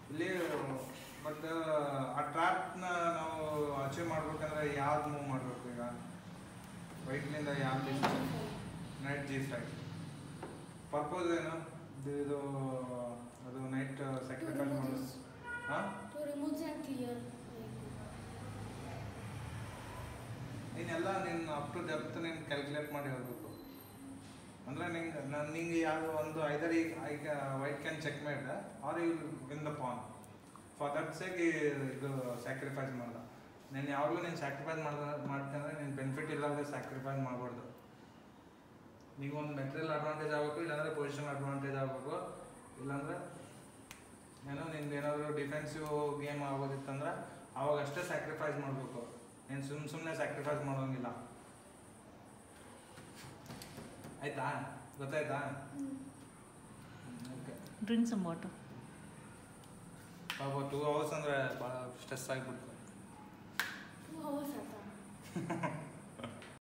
ಇಲ್ಲಿ ಬಟ್ ಆ ಟ್ರ್ಯಾಪ್ನ ನಾವು ಅಚೀವ್ ಮಾಡ್ಬೇಕಂದ್ರೆ ಯಾವ್ದು ಮೂವ್ ಮಾಡಬೇಕು ಈಗ ವೈಟ್ಲಿಂದ ಯಾವ್ದು ನೈಟ್ ಜಿ ಫೈವ್ ಪರ್ಪೋಸ್ ಏನು ಇದು ಇದು ಅದು ನೈಟ್ ಸ್ಯಾಕ್ರಿಫೈಸ್ ಮಾಡೋದು ಹಾಂ To remove and clear. ನೀನೆಲ್ಲ ನೀನು ಅಪ್ ಟು ಡೆಪ್ತ್ ನೀನು ಕ್ಯಾಲ್ಕುಲೇಟ್ ಮಾಡಿ ಹೋಗ್ಬೇಕು ಅಂದರೆ ನಿಂಗೆ ನಾನು ನಿಂಗೆ ಯಾವ ಒಂದು ಐದರ್ ಈಗ ಈಗ ವೈಟ್ ಕ್ಯಾನ್ ಚೆಕ್ ಮಾಡಿದೆ are you win the pawn for that sake ಇದು ಸ್ಯಾಕ್ರಿಫೈಸ್ ಮಾಡ್ದ ನೀನು ಯಾವಾಗಲೂ ನೀನು ಸ್ಯಾಕ್ರಿಫೈಸ್ ಮಾಡ್ದ ಮಾಡ್ತಂದ್ರೆ ನೀನು ಬೆನಿಫಿಟ್ ಇಲ್ಲದೆ ಸ್ಯಾಕ್ರಿಫೈಸ್ ಮಾಡಬಾರ್ದು ನೀವು ಒಂದು ಮೆಟೀರಿಯಲ್ ಅಡ್ವಾಂಟೇಜ್ ಆಗಬೇಕು ಇಲ್ಲಾಂದರೆ ಪೊಸಿಷನ್ ಅಡ್ವಾಂಟೇಜ್ ಆಗಬೇಕು ಇಲ್ಲಾಂದ್ರೆ ಏನೋ ನಿಂದು ಏನಾದರೂ ಡಿಫೆನ್ಸಿವ್ ಗೇಮ್ ಆಗೋದಿತ್ತಂದ್ರೆ ಅವಾಗ ಅಷ್ಟೇ ಸ್ಯಾಕ್ರಿಫೈಸ್ ಮಾಡಬೇಕು ನೀನು ಸುಮ್ಮ ಸುಮ್ಮನೆ ಸ್ಯಾಕ್ರಿಫೈಸ್ ಮಾಡೋಂಗಿಲ್ಲ ಆಯ್ತಾ ಗೊತ್ತಾಯ್ತಾ ಓಕೆ ಡ್ರಿಂಕ್ ಸಮ್ ವಾಟರ್ ಪಾಪ ಟೂ ಅವರ್ಸ್ ಅಂದರೆ ಭಾಳ ಸ್ಟ್ರೆಸ್ ಆಗಿಬಿಡ್ತು